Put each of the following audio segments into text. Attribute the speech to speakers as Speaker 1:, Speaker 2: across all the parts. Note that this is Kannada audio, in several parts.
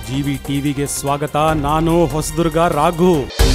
Speaker 1: ಜಿವಿ ಟಿವಿಗೆ ಸ್ವಾಗತ ನಾನು ಹೊಸದುರ್ಗ ರಾಘು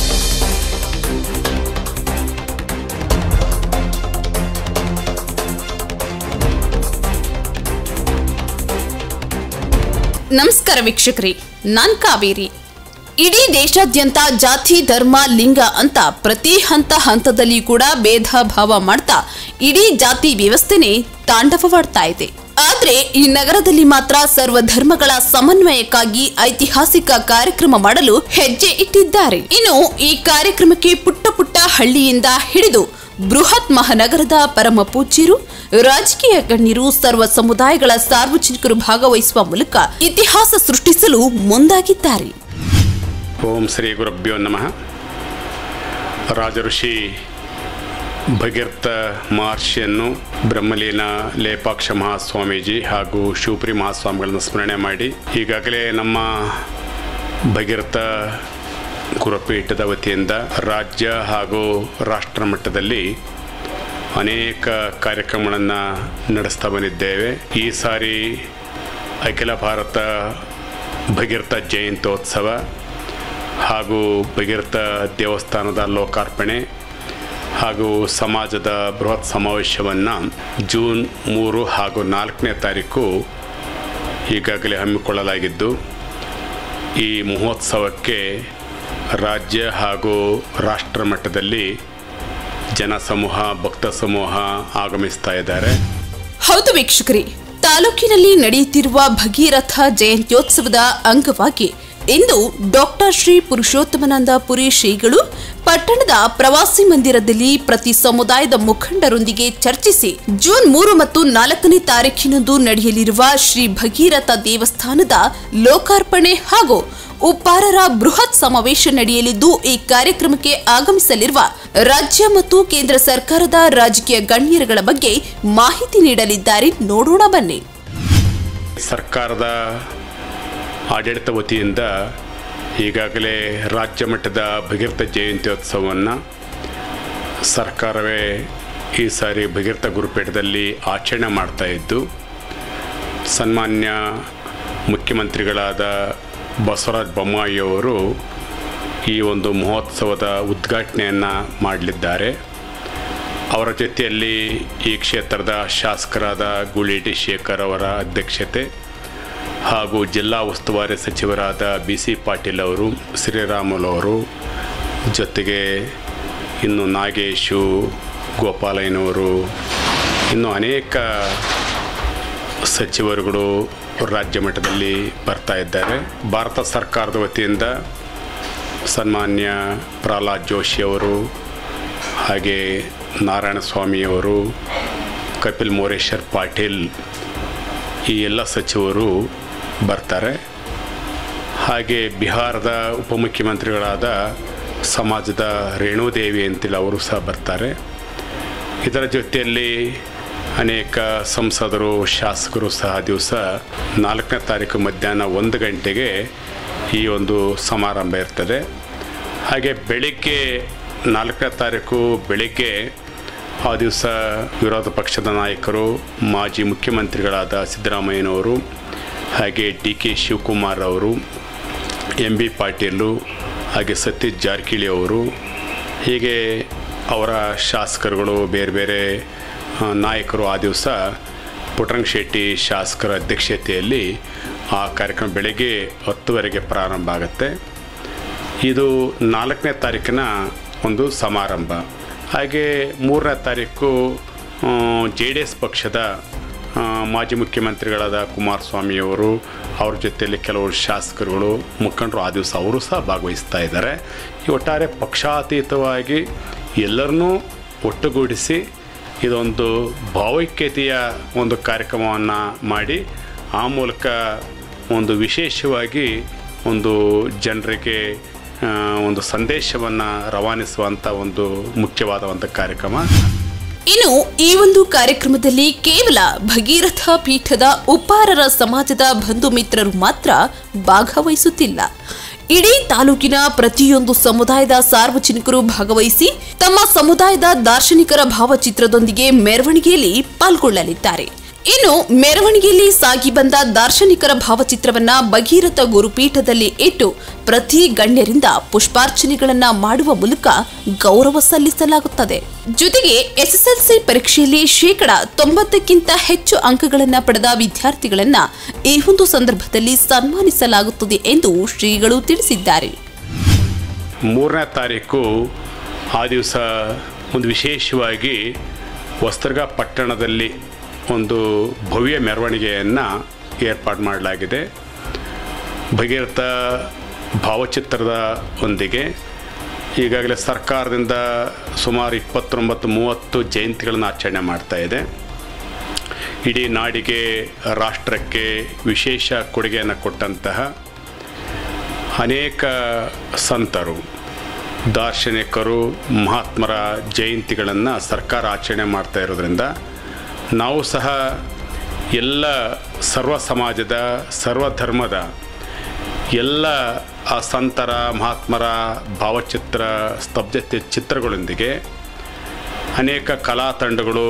Speaker 2: ನಮಸ್ಕಾರ ವೀಕ್ಷಕರೇ ನಾನ್ ಕಾವೇರಿ ಇಡೀ ದೇಶಾದ್ಯಂತ ಜಾತಿ ಧರ್ಮ ಲಿಂಗ ಅಂತ ಪ್ರತಿ ಹಂತ ಹಂತದಲ್ಲಿ ಕೂಡ ಭೇದ ಭಾವ ಮಾಡ್ತಾ ಇಡೀ ಜಾತಿ ವ್ಯವಸ್ಥೆನೆ ತಾಂಡವವಾಡ್ತಾ ಇದೆ ಆದ್ರೆ ಈ ನಗರದಲ್ಲಿ ಮಾತ್ರ ಸರ್ವ ಧರ್ಮಗಳ ಸಮನ್ವಯಕ್ಕಾಗಿ ಐತಿಹಾಸಿಕ ಕಾರ್ಯಕ್ರಮ ಮಾಡಲು ಹೆಜ್ಜೆ ಇಟ್ಟಿದ್ದಾರೆ ಇನ್ನು ಈ ಕಾರ್ಯಕ್ರಮಕ್ಕೆ ಪುಟ್ಟ ಪುಟ್ಟ ಹಳ್ಳಿಯಿಂದ ಹಿಡಿದು ಬೃಹತ್ ಮಹಾನಗರದ ಪರಮ ಪೂಜ್ಯರು ರಾಜಕೀಯ ಗಣ್ಯರು ಸರ್ವ ಸಮುದಾಯಗಳ ಸಾರ್ವಜನಿಕರು ಭಾಗವಹಿಸುವ ಮೂಲಕ ಇತಿಹಾಸ ಸೃಷ್ಟಿಸಲು ಮುಂದಾಗಿದ್ದಾರೆ
Speaker 3: ಓಂ ಶ್ರೀ ಗುರುಭ್ಯೋ ನಮಃ ರಾಜಋಷಿ ಭಗೀರ್ಥ ಮಹರ್ಷಿಯನ್ನು ಬ್ರಹ್ಮಲೀನ ಲೇಪಾಕ್ಷ ಮಹಾಸ್ವಾಮೀಜಿ ಹಾಗೂ ಶಿವಪುರಿ ಮಹಾಸ್ವಾಮಿಗಳನ್ನು ಸ್ಮರಣೆ ಮಾಡಿ ಈಗಾಗಲೇ ನಮ್ಮ ಭಗೀರಥ ಗುರುಪೀಠದ ವತಿಯಿಂದ ರಾಜ್ಯ ಹಾಗೂ ರಾಷ್ಟ್ರ ಮಟ್ಟದಲ್ಲಿ ಅನೇಕ ಕಾರ್ಯಕ್ರಮಗಳನ್ನು ನಡೆಸ್ತಾ ಬಂದಿದ್ದೇವೆ ಈ ಸಾರಿ ಅಖಿಲ ಭಾರತ ಭಗೀರಥ ಜಯಂತ್ಯೋತ್ಸವ ಹಾಗೂ ಭಗೀರಥ ದೇವಸ್ಥಾನದ ಲೋಕಾರ್ಪಣೆ ಹಾಗೂ ಸಮಾಜದ ಬೃಹತ್ ಸಮಾವೇಶವನ್ನು ಜೂನ್ ಮೂರು ಹಾಗೂ ನಾಲ್ಕನೇ ತಾರೀಕು ಈಗಾಗಲೇ ಹಮ್ಮಿಕೊಳ್ಳಲಾಗಿದ್ದು ಈ ಮಹೋತ್ಸವಕ್ಕೆ ರಾಜ್ಯ ಹಾಗೂ ರಾಷ್ಟ್ರ ಮಟ್ಟದಲ್ಲಿ ಜನಸಮೂಹ ಭಕ್ತ ಸಮೂಹ ಆಗಮಿಸ್ತಾ ಇದ್ದಾರೆ
Speaker 2: ಹೌದು ವೀಕ್ಷಕರೇ ತಾಲೂಕಿನಲ್ಲಿ ನಡೆಯುತ್ತಿರುವ ಭಗೀರಥ ಜಯಂತ್ಯೋತ್ಸವದ ಅಂಗವಾಗಿ ಇಂದು ಡಾಕ್ಟರ್ ಶ್ರೀ ಪುರುಷೋತ್ತಮನಂದ ಪುರಿ ಶ್ರೀಗಳು ಪಟ್ಟಣದ ಪ್ರವಾಸಿ ಮಂದಿರದಲ್ಲಿ ಪ್ರತಿ ಸಮುದಾಯದ ಮುಖಂಡರೊಂದಿಗೆ ಚರ್ಚಿಸಿ ಜೂನ್ ಮೂರು ಮತ್ತು ನಾಲ್ಕನೇ ತಾರೀಖಿನಂದು ನಡೆಯಲಿರುವ ಶ್ರೀ ಭಗೀರಥ ದೇವಸ್ಥಾನದ ಲೋಕಾರ್ಪಣೆ ಹಾಗೂ ಉಪ್ಪಾರರ ಬೃಹತ್ ಸಮಾವೇಶ ನಡೆಯಲಿದ್ದು ಈ ಕಾರ್ಯಕ್ರಮಕ್ಕೆ ಆಗಮಿಸಲಿರುವ ರಾಜ್ಯ ಮತ್ತು ಕೇಂದ್ರ ಸರ್ಕಾರದ ರಾಜಕೀಯ ಗಣ್ಯರುಗಳ ಬಗ್ಗೆ ಮಾಹಿತಿ ನೀಡಲಿದ್ದಾರೆ ನೋಡೋಣ ಬನ್ನಿ
Speaker 3: ಸರ್ಕಾರದ ಆಡಳಿತ ವತಿಯಿಂದ ಈಗಾಗಲೇ ರಾಜ್ಯ ಮಟ್ಟದ ಭಗೀರಥ ಜಯಂತ್ಯೋತ್ಸವವನ್ನು ಸರ್ಕಾರವೇ ಈ ಸಾರಿ ಭಗೀರಥ ಗುರುಪೀಠದಲ್ಲಿ ಆಚರಣೆ ಮಾಡ್ತಾ ಇದ್ದು ಸನ್ಮಾನ್ಯ ಮುಖ್ಯಮಂತ್ರಿಗಳಾದ ಬಸವರಾಜ ಬೊಮ್ಮಾಯಿಯವರು ಈ ಒಂದು ಮಹೋತ್ಸವದ ಉದ್ಘಾಟನೆಯನ್ನು ಮಾಡಲಿದ್ದಾರೆ ಅವರ ಜೊತೆಯಲ್ಲಿ ಈ ಕ್ಷೇತ್ರದ ಶಾಸಕರಾದ ಗುಳಿಟಿ ಶೇಖರ್ ಅವರ ಅಧ್ಯಕ್ಷತೆ ಹಾಗೂ ಜಿಲ್ಲಾ ಉಸ್ತುವಾರಿ ಸಚಿವರಾದ ಬಿ ಸಿ ಪಾಟೀಲ್ ಅವರು ಶ್ರೀರಾಮುಲು ಅವರು ಜೊತೆಗೆ ಇನ್ನು ನಾಗೇಶು ಗೋಪಾಲಯ್ಯನವರು ಇನ್ನು ಅನೇಕ ಸಚಿವರುಗಳು ರಾಜ್ಯ ಮಟ್ಟದಲ್ಲಿ ಬರ್ತಾ ಇದ್ದಾರೆ ಭಾರತ ಸರ್ಕಾರದ ವತಿಯಿಂದ ಸನ್ಮಾನ್ಯ ಪ್ರಹ್ಲಾದ್ ಜೋಶಿ ಅವರು ಹಾಗೆ ನಾರಾಯಣಸ್ವಾಮಿಯವರು ಕಪಿಲ್ ಮೋರೇಶ್ವರ್ ಪಾಟೀಲ್ ಈ ಎಲ್ಲ ಸಚಿವರು ಬರ್ತಾರೆ ಹಾಗೆ ಬಿಹಾರದ ಉಪಮುಖ್ಯಮಂತ್ರಿಗಳಾದ ಸಮಾಜದ ರೇಣುದೇವಿ ಅಂತೇಳಿ ಅವರು ಸಹ ಬರ್ತಾರೆ ಇದರ ಜೊತೆಯಲ್ಲಿ ಅನೇಕ ಸಂಸದರು ಶಾಸಕರು ಸಹ ದಿವಸ ನಾಲ್ಕನೇ ತಾರೀಕು ಮಧ್ಯಾಹ್ನ ಒಂದು ಗಂಟೆಗೆ ಈ ಒಂದು ಸಮಾರಂಭ ಇರ್ತದೆ ಹಾಗೆ ಬೆಳಿಗ್ಗೆ ನಾಲ್ಕನೇ ತಾರೀಕು ಬೆಳಿಗ್ಗೆ ಆ ದಿವಸ ವಿರೋಧ ಪಕ್ಷದ ನಾಯಕರು ಮಾಜಿ ಮುಖ್ಯಮಂತ್ರಿಗಳಾದ ಸಿದ್ದರಾಮಯ್ಯನವರು ಹಾಗೆ ಡಿ ಕೆ ಶಿವಕುಮಾರ್ ಅವರು ಎಂ ಬಿ ಪಾಟೀಲು ಹಾಗೆ ಸತೀಶ್ ಜಾರಕಿಹೊಳಿ ಅವರು ಹೀಗೆ ಅವರ ಶಾಸಕರುಗಳು ಬೇರೆ ಬೇರೆ ಆ, ನಾಯಕರು ಆ ದಿವಸ ಪುಟ್ಟರಂಗ ಶೆಟ್ಟಿ ಶಾಸಕರ ಅಧ್ಯಕ್ಷತೆಯಲ್ಲಿ ಆ ಕಾರ್ಯಕ್ರಮ ಬೆಳಗ್ಗೆ ಹತ್ತುವರೆಗೆ ಪ್ರಾರಂಭ ಆಗುತ್ತೆ ಇದು ನಾಲ್ಕನೇ ತಾರೀಕಿನ ಒಂದು ಸಮಾರಂಭ ಹಾಗೆ ಮೂರನೇ ತಾರೀಕು ಜೆ ಡಿ ಎಸ್ ಪಕ್ಷದ ಆ, ಮಾಜಿ ಮುಖ್ಯಮಂತ್ರಿಗಳಾದ ಕುಮಾರಸ್ವಾಮಿಯವರು ಅವ್ರ ಜೊತೆಯಲ್ಲಿ ಕೆಲವರು ಶಾಸಕರುಗಳು ಮುಖಂಡರು ಆ ದಿವಸ ಅವರು ಸಹ ಭಾಗವಹಿಸ್ತಾ ಇದ್ದಾರೆ ಈ ಒಟ್ಟಾರೆ ಪಕ್ಷಾತೀತವಾಗಿ ಎಲ್ಲರನ್ನೂ ಒಟ್ಟುಗೂಡಿಸಿ ಇದೊಂದು ಭಾವೈಕ್ಯತೆಯ ಒಂದು ಕಾರ್ಯಕ್ರಮವನ್ನು ಮಾಡಿ ಆ ಮೂಲಕ ಒಂದು ವಿಶೇಷವಾಗಿ ಒಂದು ಜನರಿಗೆ ಆ, ಒಂದು ಸಂದೇಶವನ್ನು ರವಾನಿಸುವಂಥ ಒಂದು ಮುಖ್ಯವಾದ ಒಂದು ಕಾರ್ಯಕ್ರಮ
Speaker 2: ಇನ್ನು ಈ ಒಂದು ಕಾರ್ಯಕ್ರಮದಲ್ಲಿ ಕೇವಲ ಭಗೀರಥ ಪೀಠದ ಉಪ್ಪಾರರ ಸಮಾಜದ ಬಂಧು ಮಿತ್ರರು ಮಾತ್ರ ಭಾಗವಹಿಸುತ್ತಿಲ್ಲ ಇಡೀ ತಾಲೂಕಿನ ಪ್ರತಿಯೊಂದು ಸಮುದಾಯದ ಸಾರ್ವಜನಿಕರು ಭಾಗವಹಿಸಿ ತಮ್ಮ ಸಮುದಾಯದ ದಾರ್ಶನಿಕರ ಭಾವಚಿತ್ರದೊಂದಿಗೆ ಮೆರವಣಿಗೆಯಲ್ಲಿ ಪಾಲ್ಗೊಳ್ಳಲಿದ್ದಾರೆ ಇನ್ನು ಮೆರವಣಿಗೆಯಲ್ಲಿ ಸಾಗಿ ಬಂದ ದಾರ್ಶನಿಕರ ಭಾವಚಿತ್ರವನ್ನ ಭಗೀರಥ ಗುರುಪೀಠದಲ್ಲಿ ಇಟ್ಟು ಪ್ರತಿ ಗಣ್ಯರಿಂದ ಪುಷ್ಪಾರ್ಚನೆಗಳನ್ನ ಮಾಡುವ ಮೂಲಕ ಗೌರವ ಸಲ್ಲಿಸಲಾಗುತ್ತದೆ ಜೊತೆಗೆ ಎಸ್ಎಸ್ಎಲ್ಸಿ ಪರೀಕ್ಷೆಯಲ್ಲಿ ಶೇಕಡ ತೊಂಬತ್ತಕ್ಕಿಂತ ಹೆಚ್ಚು ಅಂಕಗಳನ್ನ ಪಡೆದ ವಿದ್ಯಾರ್ಥಿಗಳನ್ನ ಈ ಒಂದು ಸಂದರ್ಭದಲ್ಲಿ ಸನ್ಮಾನಿಸಲಾಗುತ್ತದೆ ಎಂದು ಶ್ರೀಗಳು ತಿಳಿಸಿದ್ದಾರೆ
Speaker 3: ಮೂರನೇ ತಾರೀಕು ಆ ದಿವಸ ಒಂದು ವಿಶೇಷವಾಗಿ ವಸ್ತ್ರಗ ಪಟ್ಟಣದಲ್ಲಿ ಒಂದು ಭವ್ಯ ಮೆರವಣಿಗೆಯನ್ನು ಏರ್ಪಾಡು ಮಾಡಲಾಗಿದೆ ಭಗೀರಥ ಭಾವಚಿತ್ರದ ಒಂದಿಗೆ ಈಗಾಗಲೇ ಸರ್ಕಾರದಿಂದ ಸುಮಾರು ಇಪ್ಪತ್ತೊಂಬತ್ತು ಮೂವತ್ತು ಜಯಂತಿಗಳನ್ನು ಆಚರಣೆ ಮಾಡ್ತಾ ಇದೆ ಇಡೀ ನಾಡಿಗೆ ರಾಷ್ಟ್ರಕ್ಕೆ ವಿಶೇಷ ಕೊಡುಗೆಯನ್ನು ಕೊಟ್ಟಂತಹ ಅನೇಕ ಸಂತರು ದಾರ್ಶನಿಕರು ಮಹಾತ್ಮರ ಜಯಂತಿಗಳನ್ನು ಸರ್ಕಾರ ಆಚರಣೆ ಮಾಡ್ತಾ ಇರೋದ್ರಿಂದ ನಾವು ಸಹ ಎಲ್ಲ ಸರ್ವ ಸಮಾಜದ ಸರ್ವ ಧರ್ಮದ ಎಲ್ಲ ಆ ಸಂತರ ಮಹಾತ್ಮರ ಭಾವಚಿತ್ರ ಸ್ತಬ್ಧ ಚಿತ್ರಗಳೊಂದಿಗೆ ಅನೇಕ ಕಲಾ ತಂಡಗಳು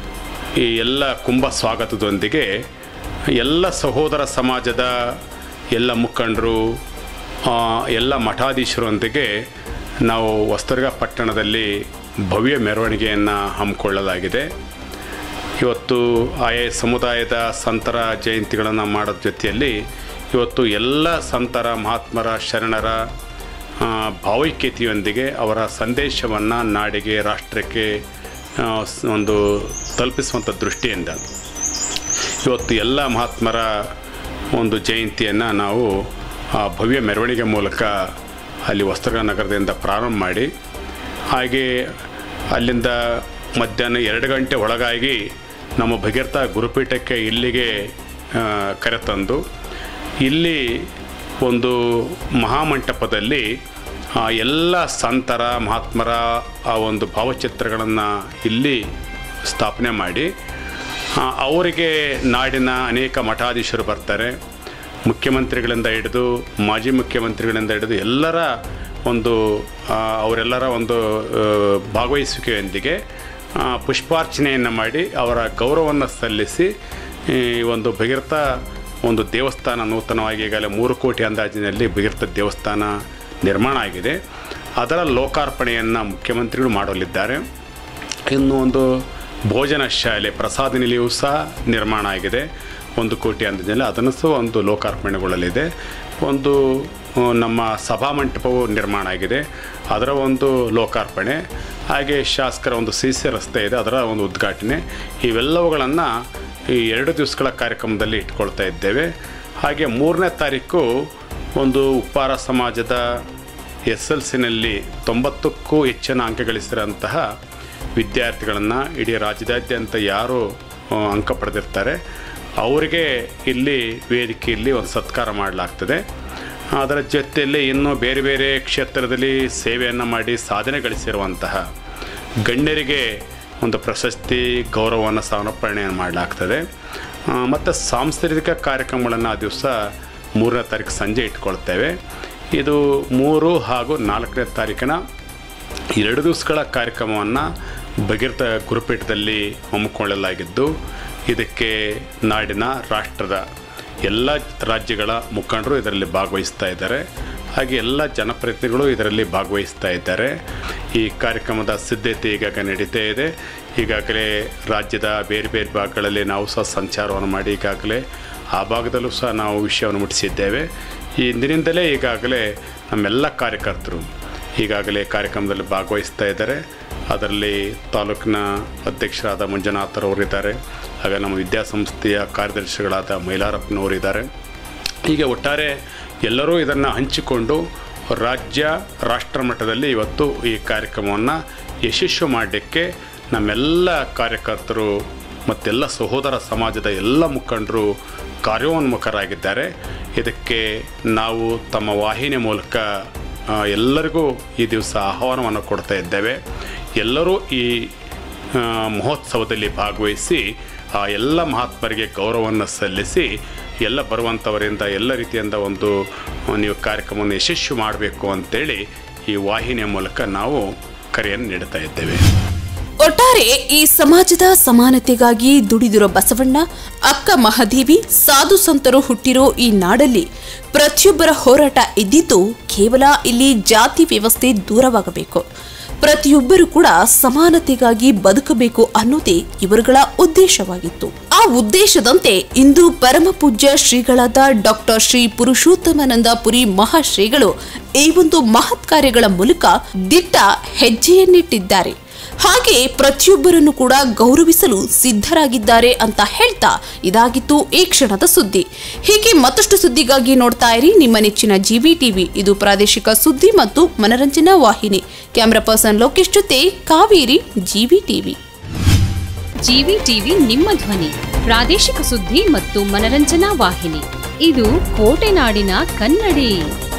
Speaker 3: ಈ ಎಲ್ಲ ಕುಂಭ ಸ್ವಾಗತದೊಂದಿಗೆ ಎಲ್ಲ ಸಹೋದರ ಸಮಾಜದ ಎಲ್ಲ ಮುಖಂಡರು ಆ, ಎಲ್ಲ ಮಠಾಧೀಶರೊಂದಿಗೆ ನಾವು ವಸ್ತರ್ಗ ಪಟ್ಟಣದಲ್ಲಿ ಭವ್ಯ ಮೆರವಣಿಗೆಯನ್ನು ಹಮ್ಮಿಕೊಳ್ಳಲಾಗಿದೆ ಇವತ್ತು ಆಯಾ ಸಮುದಾಯದ ಸಂತರ ಜಯಂತಿಗಳನ್ನು ಮಾಡೋದ್ರ ಜೊತೆಯಲ್ಲಿ ಇವತ್ತು ಎಲ್ಲ ಸಂತರ ಮಹಾತ್ಮರ ಶರಣರ ಆ, ಭಾವೈಕ್ಯತೆಯೊಂದಿಗೆ ಅವರ ಸಂದೇಶವನ್ನು ನಾಡಿಗೆ ರಾಷ್ಟ್ರಕ್ಕೆ ಆ, ಸ್- ಒಂದು ತಲುಪಿಸುವಂಥ ದೃಷ್ಟಿಯಿಂದ ಇವತ್ತು ಎಲ್ಲ ಮಹಾತ್ಮರ ಒಂದು ಜಯಂತಿಯನ್ನು ನಾವು ಆ ಭವ್ಯ ಮೆರವಣಿಗೆ ಮೂಲಕ ಅಲ್ಲಿ ವಸ್ತ್ರಗ ನಗರದಿಂದ ಪ್ರಾರಂಭ ಮಾಡಿ ಹಾಗೆ ಅಲ್ಲಿಂದ ಮಧ್ಯಾಹ್ನ ಎರಡು ಗಂಟೆ ಒಳಗಾಗಿ ನಮ್ಮ ಭಗೀರಥ ಗುರುಪೀಠಕ್ಕೆ ಇಲ್ಲಿಗೆ ಆ, ಕರೆತಂದು ಇಲ್ಲಿ ಒಂದು ಮಹಾಮಂಟಪದಲ್ಲಿ ಆ ಎಲ್ಲ ಸಂತರ ಮಹಾತ್ಮರ ಆ ಒಂದು ಭಾವಚಿತ್ರಗಳನ್ನು ಇಲ್ಲಿ ಸ್ಥಾಪನೆ ಮಾಡಿ ಆ, ಅವರಿಗೆ ನಾಡಿನ ಅನೇಕ ಮಠಾಧೀಶರು ಬರ್ತಾರೆ ಮುಖ್ಯಮಂತ್ರಿಗಳಿಂದ ಹಿಡಿದು ಮಾಜಿ ಮುಖ್ಯಮಂತ್ರಿಗಳಿಂದ ಹಿಡಿದು ಎಲ್ಲರ ಒಂದು ಆ, ಅವರೆಲ್ಲರ ಒಂದು ಆ, ಭಾಗವಹಿಸುವಿಕೆಯೊಂದಿಗೆ ಆ, ಪುಷ್ಪಾರ್ಚನೆಯನ್ನು ಮಾಡಿ ಅವರ ಗೌರವವನ್ನು ಸಲ್ಲಿಸಿ ಈ ಒಂದು ಭಗೀರಥ ಒಂದು ದೇವಸ್ಥಾನ ನೂತನವಾಗಿ ಈಗಾಗಲೇ ಮೂರು ಕೋಟಿ ಅಂದಾಜಿನಲ್ಲಿ ಭಗೀರಥ ದೇವಸ್ಥಾನ ನಿರ್ಮಾಣ ಆಗಿದೆ ಅದರ ಲೋಕಾರ್ಪಣೆಯನ್ನು ಮುಖ್ಯಮಂತ್ರಿಗಳು ಮಾಡಲಿದ್ದಾರೆ ಇನ್ನು ಒಂದು ಭೋಜನ ಶಾಲೆ ಪ್ರಸಾದ ನಿಲಯವೂ ಸಹ ನಿರ್ಮಾಣ ಆಗಿದೆ ಒಂದು ಕೋಟಿ ಅಂದಾಜಿನಲ್ಲಿ ಅದನ್ನು ಸಹ ಒಂದು ಲೋಕಾರ್ಪಣೆಗೊಳ್ಳಲಿದೆ ಒಂದು ಆ, ನಮ್ಮ ಸಭಾಮಂಟಪವು ನಿರ್ಮಾಣ ಆಗಿದೆ ಅದರ ಒಂದು ಲೋಕಾರ್ಪಣೆ ಹಾಗೆ ಶಾಸಕರ ಒಂದು ಸಿ ಸಿ ರಸ್ತೆ ಇದೆ ಅದರ ಒಂದು ಉದ್ಘಾಟನೆ ಇವೆಲ್ಲವುಗಳನ್ನು ಈ ಎರಡು ದಿವಸಗಳ ಕಾರ್ಯಕ್ರಮದಲ್ಲಿ ಇಟ್ಕೊಳ್ತಾ ಇದ್ದೇವೆ ಹಾಗೆ ಮೂರನೇ ತಾರೀಕು ಒಂದು ಉಪ್ಪಾರ ಸಮಾಜದ ಎಸ್ ಎಲ್ ಸಿನಲ್ಲಿ ತೊಂಬತ್ತಕ್ಕೂ ಹೆಚ್ಚಿನ ಅಂಕ ಗಳಿಸಿರೋಂತಹ ವಿದ್ಯಾರ್ಥಿಗಳನ್ನು ಇಡೀ ರಾಜ್ಯದಾದ್ಯಂತ ಯಾರು ಆ, ಅಂಕ ಪಡೆದಿರ್ತಾರೆ ಅವರಿಗೆ ಇಲ್ಲಿ ವೇದಿಕೆಯಲ್ಲಿ ಒಂದು ಸತ್ಕಾರ ಮಾಡಲಾಗ್ತದೆ ಅದರ ಜೊತೆಯಲ್ಲಿ ಇನ್ನೂ ಬೇರೆ ಬೇರೆ ಕ್ಷೇತ್ರದಲ್ಲಿ ಸೇವೆಯನ್ನು ಮಾಡಿ ಸಾಧನೆ ಗಳಿಸಿರುವಂತಹ ಗಣ್ಯರಿಗೆ ಒಂದು ಪ್ರಶಸ್ತಿ ಗೌರವವನ್ನು ಸಮರ್ಪಣೆ ಮಾಡಲಾಗ್ತದೆ ಮತ್ತು ಸಾಂಸ್ಕೃತಿಕ ಕಾರ್ಯಕ್ರಮಗಳನ್ನು ಆ ದಿವಸ ಮೂರನೇ ತಾರೀಕು ಸಂಜೆ ಇಟ್ಕೊಳ್ತೇವೆ ಇದು ಮೂರು ಹಾಗೂ ನಾಲ್ಕನೇ ತಾರೀಕಿನ ಎರಡು ದಿವಸಗಳ ಕಾರ್ಯಕ್ರಮವನ್ನು ಭಗೀರಥ ಗುರುಪೀಠದಲ್ಲಿ ಹಮ್ಮಿಕೊಳ್ಳಲಾಗಿದ್ದು ಇದಕ್ಕೆ ನಾಡಿನ ರಾಷ್ಟ್ರದ ಎಲ್ಲ ರಾಜ್ಯಗಳ ಮುಖಂಡರು ಇದರಲ್ಲಿ ಭಾಗವಹಿಸ್ತಾ ಇದ್ದಾರೆ ಹಾಗೆ ಎಲ್ಲ ಜನಪ್ರತಿನಿಧಿಗಳು ಇದರಲ್ಲಿ ಭಾಗವಹಿಸ್ತಾ ಇದ್ದಾರೆ ಈ ಕಾರ್ಯಕ್ರಮದ ಸಿದ್ಧತೆ ಈಗಾಗ ನಡೀತಾ ಇದೆ ಈಗಾಗಲೇ ರಾಜ್ಯದ ಬೇರೆ ಬೇರೆ ಭಾಗಗಳಲ್ಲಿ ನಾವು ಸಹ ಸಂಚಾರವನ್ನು ಮಾಡಿ ಈಗಾಗಲೇ ಆ ಭಾಗದಲ್ಲೂ ಸಹ ನಾವು ವಿಷಯವನ್ನು ಮುಟ್ಟಿಸಿದ್ದೇವೆ ಈ ಇಂದಿನಿಂದಲೇ ಈಗಾಗಲೇ ನಮ್ಮೆಲ್ಲ ಕಾರ್ಯಕರ್ತರು ಈಗಾಗಲೇ ಕಾರ್ಯಕ್ರಮದಲ್ಲಿ ಭಾಗವಹಿಸ್ತಾ ಇದ್ದಾರೆ ಅದರಲ್ಲಿ ತಾಲೂಕಿನ ಅಧ್ಯಕ್ಷರಾದ ಮಂಜುನಾಥರವರಿದ್ದಾರೆ ಹಾಗೆ ನಮ್ಮ ವಿದ್ಯಾಸಂಸ್ಥೆಯ ಕಾರ್ಯದರ್ಶಿಗಳಾದ ಮೈಲಾರಪ್ಪನವರಿದ್ದಾರೆ ಹೀಗೆ ಒಟ್ಟಾರೆ ಎಲ್ಲರೂ ಇದನ್ನು ಹಂಚಿಕೊಂಡು ರಾಜ್ಯ ರಾಷ್ಟ್ರ ಮಟ್ಟದಲ್ಲಿ ಇವತ್ತು ಈ ಕಾರ್ಯಕ್ರಮವನ್ನು ಯಶಸ್ವಿ ಮಾಡಲಿಕ್ಕೆ ನಮ್ಮೆಲ್ಲ ಕಾರ್ಯಕರ್ತರು ಮತ್ತೆಲ್ಲ ಸಹೋದರ ಸಮಾಜದ ಎಲ್ಲ ಮುಖಂಡರು ಕಾರ್ಯೋನ್ಮುಖರಾಗಿದ್ದಾರೆ ಇದಕ್ಕೆ ನಾವು ತಮ್ಮ ವಾಹಿನಿ ಮೂಲಕ ಆ, ಎಲ್ಲರಿಗೂ ಈ ದಿವಸ ಆಹ್ವಾನವನ್ನು ಕೊಡ್ತಾ ಇದ್ದೇವೆ ಎಲ್ಲರೂ ಈ ಆ, ಮಹೋತ್ಸವದಲ್ಲಿ ಭಾಗವಹಿಸಿ ಆ ಎಲ್ಲ ಮಹಾತ್ಮರಿಗೆ ಗೌರವವನ್ನು ಸಲ್ಲಿಸಿ ಎಲ್ಲ ಬರುವಂಥವರಿಂದ ಎಲ್ಲ ರೀತಿಯಿಂದ ಒಂದು ಆ, ನೀವು ಕಾರ್ಯಕ್ರಮವನ್ನು ಯಶಸ್ವಿ ಮಾಡಬೇಕು ಅಂತೇಳಿ ಈ ವಾಹಿನಿಯ ಮೂಲಕ ನಾವು ಕರೆಯನ್ನು ನೀಡ್ತಾ ಇದ್ದೇವೆ
Speaker 2: ಒಟ್ಟಾರೆ ಈ ಸಮಾಜದ ಸಮಾನತೆಗಾಗಿ ದುಡಿದಿರೋ ಬಸವಣ್ಣ ಅಕ್ಕ ಮಹಾದೇವಿ ಸಾಧು ಸಂತರು ಹುಟ್ಟಿರೋ ಈ ನಾಡಲ್ಲಿ ಪ್ರತಿಯೊಬ್ಬರ ಹೋರಾಟ ಇದ್ದಿದ್ದು ಕೇವಲ ಇಲ್ಲಿ ಜಾತಿ ವ್ಯವಸ್ಥೆ ದೂರವಾಗಬೇಕು ಪ್ರತಿಯೊಬ್ಬರು ಕೂಡ ಸಮಾನತೆಗಾಗಿ ಬದುಕಬೇಕು ಅನ್ನೋದೇ ಇವರುಗಳ ಉದ್ದೇಶವಾಗಿತ್ತು ಆ ಉದ್ದೇಶದಂತೆ ಇಂದು ಪರಮ ಪೂಜ್ಯ ಶ್ರೀಗಳಾದ ಡಾಕ್ಟರ್ ಶ್ರೀ ಪುರುಷೋತ್ತಮಾನಂದ ಪುರಿ ಮಹಾಶ್ರೀಗಳು ಈ ಒಂದು ಮಹತ್ ಕಾರ್ಯಗಳ ಮೂಲಕ ದಿಟ್ಟ ಹೆಜ್ಜೆಯನ್ನಿಟ್ಟಿದ್ದಾರೆ ಹಾಗೆ ಪ್ರತಿಯೊಬ್ಬರನ್ನು ಕೂಡ ಗೌರವಿಸಲು ಸಿದ್ಧರಾಗಿದ್ದಾರೆ ಅಂತ ಹೇಳ್ತಾ ಇದಾಗಿತ್ತು ಈ ಕ್ಷಣದ ಸುದ್ದಿ ಹೀಗೆ ಮತ್ತಷ್ಟು ಸುದ್ದಿಗಾಗಿ ನೋಡ್ತಾ ಇರಿ ನಿಮ್ಮ ನೆಚ್ಚಿನ ಜಿವಿ ಟಿವಿ ಇದು ಪ್ರಾದೇಶಿಕ ಸುದ್ದಿ ಮತ್ತು ಮನರಂಜನಾ ವಾಹಿನಿ ಕ್ಯಾಮರಾ ಪರ್ಸನ್ ಲೋಕೇಶ್ ಜೊತೆ Kaveri GV TV
Speaker 4: GV TV ನಿಮ್ಮ ಧ್ವನಿ ಪ್ರಾದೇಶಿಕ ಸುದ್ದಿ ಮತ್ತು ಮನರಂಜನಾ ವಾಹಿನಿ ಇದು ಕೋಟೆ ನಾಡಿನ ಕನ್ನಡಿ